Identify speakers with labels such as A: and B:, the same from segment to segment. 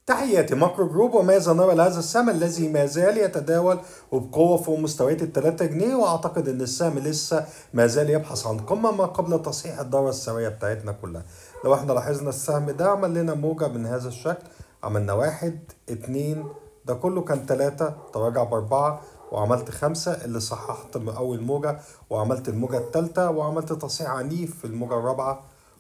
A: تحياتي ماكرو جروب وماذا نرى لهذا السهم الذي ما زال يتداول وبقوة فوق مستويات ال 3 جنيه واعتقد ان السهم لسه ما زال يبحث عن قمة ما قبل تصحيح الدورة السرية بتاعتنا كلها لو احنا لاحظنا السهم ده عمل لنا موجة من هذا الشكل عملنا واحد اتنين ده كله كان تلاتة تراجع بأربعة وعملت خمسة اللي صححت من أول موجة وعملت الموجة التالتة وعملت تصحيح عنيف في الموجة الرابعة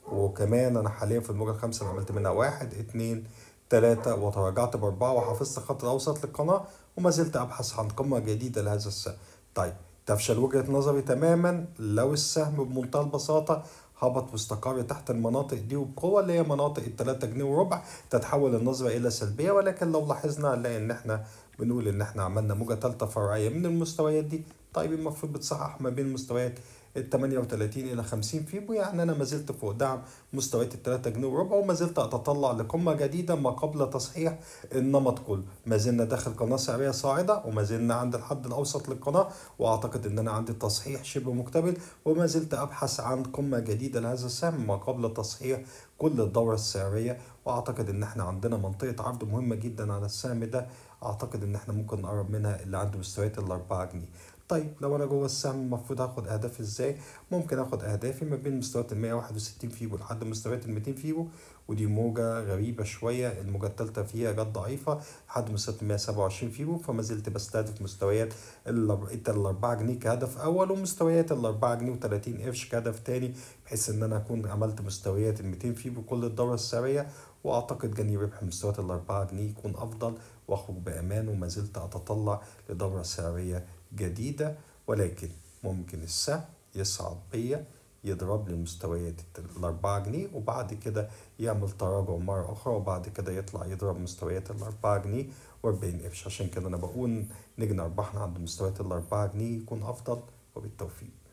A: وكمان أنا حاليا في الموجة الخامسة اللي عملت منها واحد اتنين تلاتة وتراجعت بأربعة وحافظت خط الأوسط للقناة وما زلت أبحث عن قمة جديدة لهذا السهم طيب تفشل وجهة نظري تماما لو السهم بمنتهى البساطة هبط واستقر تحت المناطق دي وبقوة اللي هي مناطق التلاتة جنيه وربع تتحول النظرة إلى سلبية ولكن لو لاحظنا هنلاقي إن إحنا بنقول إن إحنا عملنا موجة تالتة فرعية من المستويات دي طيب المفروض بتصحح ما بين مستويات ال 38 الى 50 فيبو يعني انا ما زلت فوق دعم مستويات ال 3 جنيه وربع وما زلت اتطلع لقمه جديده ما قبل تصحيح النمط كله ما زلنا داخل قناه سعريه صاعده وما زلنا عند الحد الاوسط للقناه واعتقد ان انا عندي تصحيح شبه مكتمل وما زلت ابحث عن قمه جديده لهذا السهم ما قبل تصحيح كل الدوره السعريه واعتقد ان احنا عندنا منطقه عرض مهمه جدا على السهم ده اعتقد ان احنا ممكن نقرب منها اللي عند مستويات ال 4 جنيه طيب لو انا جوه السهم المفروض اخد اهدافي ازاي ممكن اخد اهدافي ما بين مستويات ال 161 فيبو لحد مستويات ال 200 فيبو ودي موجة غريبة شوية الموجة التالتة فيها جت ضعيفة لحد مستويات ال 127 فيبو فما زلت بستهدف مستويات ال 4 جنيه كهدف أول ومستويات ال 4 جنيه و30 قرش كهدف تاني بحيث إن أنا أكون عملت مستويات ال 200 فيبو كل الدورة السعرية وأعتقد جني ربح مستويات ال 4 جنيه يكون أفضل وأخرج بأمان وما زلت أتطلع لدورة سعرية جديدة ولكن ممكن السهم يصعد بيا يضرب لي مستويات الأربعة جنيه وبعد كده يعمل تراجع مرة أخرى وبعد كده يطلع يضرب مستويات الأربعة جنيه وأربعين قرش عشان كده أنا بقول نجني أرباحنا عند مستويات الأربعة جنيه يكون أفضل وبالتوفيق